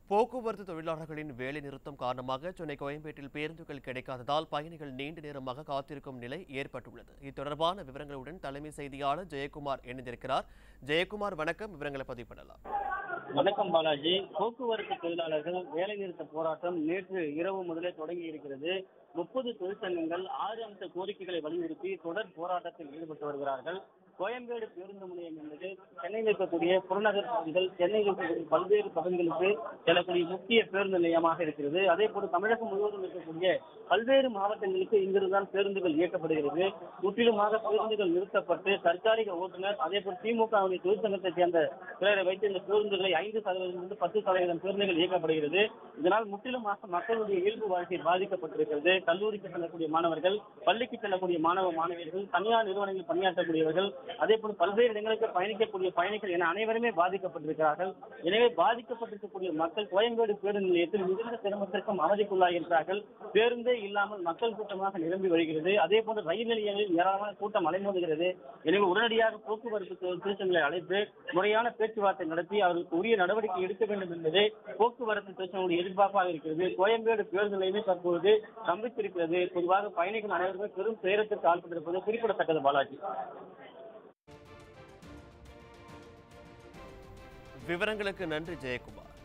போக்குவரத்து தொழிலாளர்களின் வேலை நிறுத்தம் காரணமாக சென்னை கோயம்பேட்டில் பேருந்துகள் கிடைக்காததால் பயணிகள் நீண்ட நேரமாக காத்திருக்கும் நிலை ஏற்பட்டுள்ளது இது தொடர்பான விவரங்களுடன் தலைமை செய்தியாளர் ஜெயக்குமார் இணைந்திருக்கிறார் ஜெயக்குமார் வணக்கம் விவரங்களை பதிவு பண்ணலாம் வணக்கம் பாலாஜி போக்குவரத்து தொழிலாளர்கள் வேலைநிறுத்த போராட்டம் நேற்று இரவு முதலே தொடங்கி இருக்கிறது முப்பது தொழிற்சங்கங்கள் ஆறு அம்ச கோரிக்கைகளை வலியுறுத்தி தொடர் போராட்டத்தில் ஈடுபட்டு வருகிறார்கள் கோயம்பேடு பேருந்து முனையம் என்பது சென்னையில் இருக்கக்கூடிய புறநகர் பகுதிகள் சென்னையில் இருக்கக்கூடிய பல்வேறு பகுதிகளுக்கு செல்லக்கூடிய முக்கிய பேருந்து நிலையமாக இருக்கிறது அதே போல தமிழகம் முழுவதும் இருக்கக்கூடிய பல்வேறு மாவட்டங்களுக்கு இங்கிருந்துதான் பேருந்துகள் இயக்கப்படுகிறது முற்றிலுமாக பேருந்துகள் நிறுத்தப்பட்டு தற்காலிக ஓட்டுநர் அதே போல் திமுகவுடைய தொழிற்சங்கத்தை சேர்ந்த சிலரை வைத்து இந்த பேருந்துகளை ஐந்து சதவீதம் பத்து சதவீதம் பேருந்துகள் இயக்கப்படுகிறது இதனால் முற்றிலுமாக மக்களுடைய இயல்பு வாழ்க்கை பாதிக்கப்பட்டிருக்கிறது கல்லூரிக்கு செல்லக்கூடிய மாணவர்கள் பள்ளிக்கு செல்லக்கூடிய மாணவ மாணவியர்கள் தனியார் நிறுவனங்களில் பணியாற்றக்கூடியவர்கள் அதே போல் பல்வேறு இடங்களுக்கு பயணிக்கக்கூடிய பயணிகள் என அனைவருமே பாதிக்கப்பட்டிருக்கிறார்கள் எனவே பாதிக்கப்பட்டிருக்கக்கூடிய மக்கள் கோயம்பேடு பேருந்து நிலையத்தில் மிகுந்த சிரமத்திற்கும் அவதிக்குள்ளாகிறார்கள் பேருந்தே இல்லாமல் மக்கள் கூட்டமாக நிரம்பி வருகிறது அதே போன்று ரயில் நிலையங்களில் ஏராளமான கூட்டம் அலைமோதுகிறது எனவே உடனடியாக போக்குவரத்து தொ- தொழிற்சங்கங்களை அழைத்து முறையான பேச்சுவார்த்தை நடத்தி அவர்களுக்கு உரிய நடவடிக்கை எடுக்க வேண்டும் என்பதே போக்குவரத்து தொழிற்சங்களுடைய எதிர்பார்ப்பாக இருக்கிறது கோயம்பேடு பேருந்து நிலையமே தற்பொழுது ஸ்தம்பித்திருக்கிறது பொதுவாக பயணிகள் அனைவருமே பெரும் சேரத்திற்கு ஆள்பட்டிருப்பது குறிப்பிடத்தக்கது பாலாஜி விவரங்களுக்கு நன்றி ஜெயக்குமார்